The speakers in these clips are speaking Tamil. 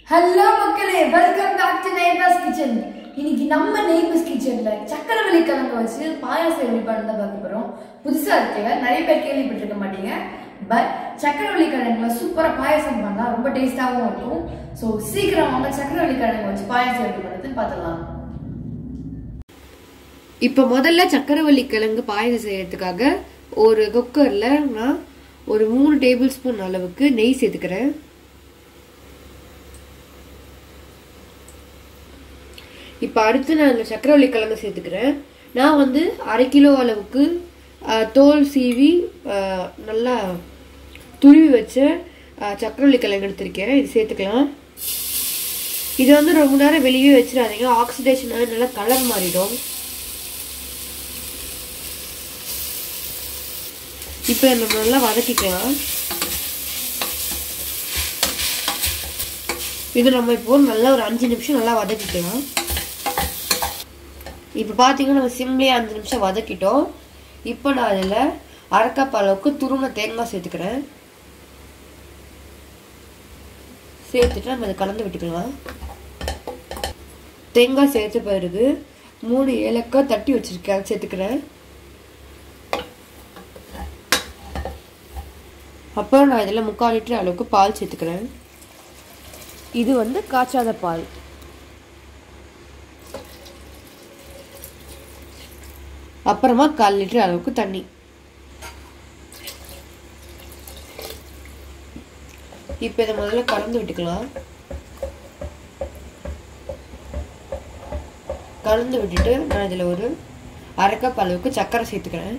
ஹலோ மக்களே welcome back to neighbours kitchen இன்னைக்கு நம்ம நெய்பர்ஸ் கிச்சன்ல சக்கரவள்ளி கிழங்கு வச்சு பாயாசம் எப்படி பண்ணத பார்க்க போறோம் புதுசா இருக்குல்ல நிறைய பேர் கேள்விப்பட்டிருக்க மாட்டீங்க பட் சக்கரவள்ளி கிழங்குல சூப்பரா பாயாசம் பண்ணா ரொம்ப டேஸ்டாவும் இருக்கும் ஸோ சீக்கிரம் வாங்க சக்கரவள்ளி கிழங்கு வச்சு பாயாசம் எப்படி பண்ணுறதுன்னு பார்த்துக்கலாம் இப்போ முதல்ல சக்கரவள்ளி கிழங்கு பாயசம் செய்யறதுக்காக ஒரு குக்கரில் நான் ஒரு மூணு டேபிள் ஸ்பூன் அளவுக்கு நெய் சேர்த்துக்கிறேன் இப்போ அடுத்து நான் இந்த சக்கரவள்ளி கிழங்கு சேர்த்துக்கிறேன் நான் வந்து அரை கிலோ அளவுக்கு ஆஹ், தோல் சீவி ஆஹ், நல்லா துருவி வச்ச ஆஹ், சக்கரவள்ளி கிழங்கு எடுத்திருக்கேன் இது சேர்த்துக்கலாம் இது வந்து ரொம்ப நேரம் வெளியே வச்சிடாதீங்க ஆக்சிடேஷன் ஆகி நல்லா கலர் மாறிடும் இப்போ நம்ம நல்லா வதக்கிக்கலாம் இது நம்ம இப்போ நல்லா ஒரு அஞ்சு நிமிஷம் நல்லா வதக்கிக்கலாம் இப்போ பார்த்தீங்கன்னா நம்ம சிம்லேயே அஞ்சு நிமிஷம் வதக்கிட்டோம் இப்போ நான் அதில் அரை கப் அளவுக்கு துருண தேங்காய் சேர்த்துக்கிறேன் சேர்த்துட்டு நம்ம இதை கலந்து விட்டுக்கலாம் தேங்காய் சேர்த்த பிறகு மூணு ஏலக்காய் தட்டி வச்சிருக்கேன் அதை சேர்த்துக்கிறேன் அப்புறம் நான் இதில் முக்கால் லிட்டர் அளவுக்கு பால் சேர்த்துக்கிறேன் இது வந்து காய்ச்சாத பால் அப்புறமா கால் லிட்டர் அளவுக்கு தண்ணி இப்போ இதை முதல்ல கலந்து விட்டுக்கலாம் கலந்து விட்டுட்டு நான் இதில் ஒரு அரை கப் அளவுக்கு சர்க்கரை சேர்த்துக்கிறேன்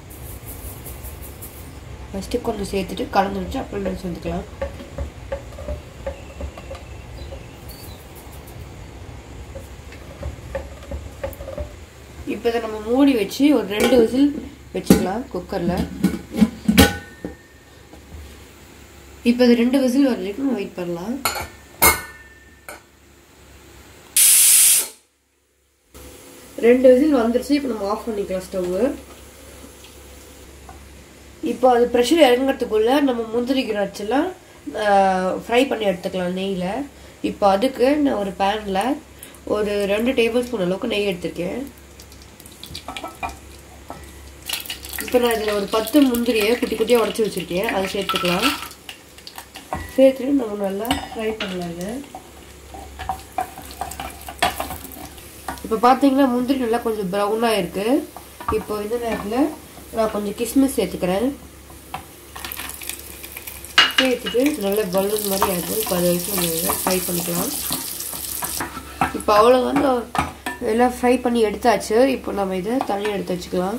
ஃபஸ்ட்டு கொஞ்சம் சேர்த்துட்டு கலந்து வச்சு அப்புறம் சேர்த்துக்கலாம் இப்போ இதை நம்ம மூடி வச்சு ஒரு ரெண்டு விசில் வச்சுக்கலாம் குக்கரில் இப்போ இது ரெண்டு விசில் வர வரைக்கும் நம்ம வெயிட் பண்ணலாம் ரெண்டு விசில் வந்துருச்சு இப்போ நம்ம ஆஃப் பண்ணிக்கலாம் ஸ்டவ்வு இப்போ அது ப்ரெஷர் இறங்குறதுக்குள்ள நம்ம முந்திரி கிராட்செல்லாம் ஃப்ரை பண்ணி எடுத்துக்கலாம் நெய்யில் இப்போ அதுக்கு நான் ஒரு பேனில் ஒரு ரெண்டு டேபிள் ஸ்பூன் அளவுக்கு நெய் எடுத்திருக்கேன் இப்போ நான் இதில் ஒரு பத்து முந்திரியை குட்டி குட்டியாக உடச்சி வச்சுருக்கேன் அதை சேர்த்துக்கலாம் சேர்த்துட்டு நம்ம நல்லா ஃப்ரை பண்ணலாங்க இப்போ பார்த்தீங்கன்னா முந்திரி நல்லா கொஞ்சம் ப்ரௌனாக இருக்குது இப்போ இந்த நேரத்தில் நான் கொஞ்சம் கிஸ்மிஸ் சேர்த்துக்கிறேன் சேர்த்துட்டு நல்ல பலூன் மாதிரி ஆகும் இப்போ அதை வச்சு நம்ம ஃப்ரை பண்ணிக்கலாம் இப்போ அவ்வளோதான் எல்லாம் ஃப்ரை பண்ணி எடுத்தாச்சு இப்போ நம்ம இதை தனியாக எடுத்து வச்சுக்கலாம்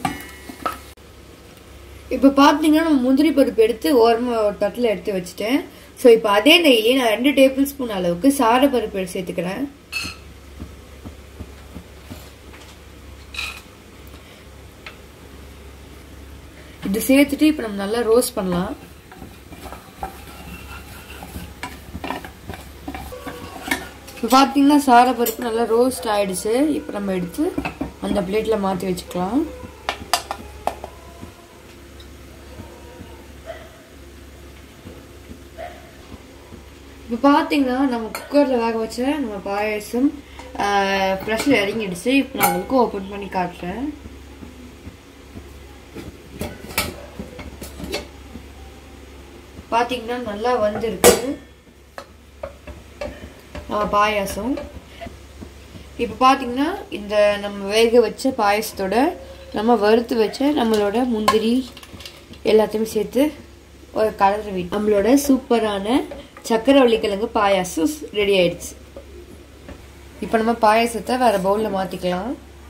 இப்போ பார்த்தீங்கன்னா நம்ம முந்திரி பருப்பு எடுத்து ஓரமாக ஒரு தட்டில் எடுத்து வச்சுட்டேன் ஸோ இப்போ அதே நெய்லேயே நான் ரெண்டு டேபிள் ஸ்பூன் அளவுக்கு சார பருப்பு எடுத்து சேர்த்துக்கிறேன் இது சேர்த்துட்டு இப்போ நம்ம நல்லா ரோஸ்ட் பண்ணலாம் இப்போ பார்த்தீங்கன்னா சாரப்பருப்பு நல்லா ரோஸ்ட் ஆயிடுச்சு இப்போ நம்ம எடுத்து அந்த பிளேட்டில் மாற்றி வச்சுக்கலாம் இப்போ பார்த்தீங்கன்னா நம்ம குக்கரில் வேக வச்ச நம்ம பாயசம் ப்ரெஷர் இறங்கிடுச்சு இப்போ நான் உங்களுக்கு ஓப்பன் பண்ணி காட்டுறேன் பார்த்தீங்கன்னா நல்லா வந்திருக்கு பாயாசம் இப்போ பார்த்தீங்கன்னா இந்த நம்ம வேக வச்ச பாயசத்தோட நம்ம வறுத்து வச்ச நம்மளோட முந்திரி எல்லாத்தையுமே சேர்த்து ஒரு கலர் வீட் நம்மளோட சூப்பரான சக்கரவள்ளி கிழங்கு பாயாசம் ரெடி ஆயிடுச்சு இப்போ நம்ம பாயாசத்தை வேற பவுலில் மாற்றிக்கலாம்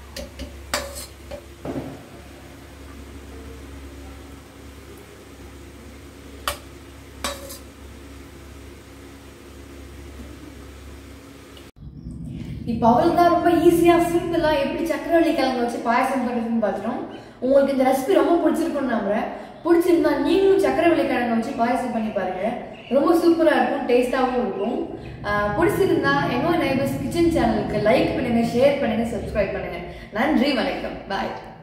இப்போ அவளுக்கு ரொம்ப ஈஸியாக சிம்பிளாக எப்படி சக்கரவள்ளி கிழங்கு வச்சு பாயாசம் பண்ணுறதுன்னு பார்த்துட்டோம் உங்களுக்கு இந்த ரெசிபி ரொம்ப பிடிச்சிருக்கும்னு நம்புறேன் பிடிச்சிருந்தா நீங்களும் சக்கரவள்ளி கிழங்கு வச்சு பாயாசம் பண்ணி பாருங்க ரொம்ப சூப்பராக இருக்கும் டேஸ்டாகவும் இருக்கும் ஆஹ் பிடிச்சிருந்தா என்னோ நைபர்ஸ் கிச்சன் சேனலுக்கு லைக் பண்ணுங்க ஷேர் பண்ணுங்க சப்ஸ்கிரைப் பண்ணுங்க நன்றி வணக்கம் பாய்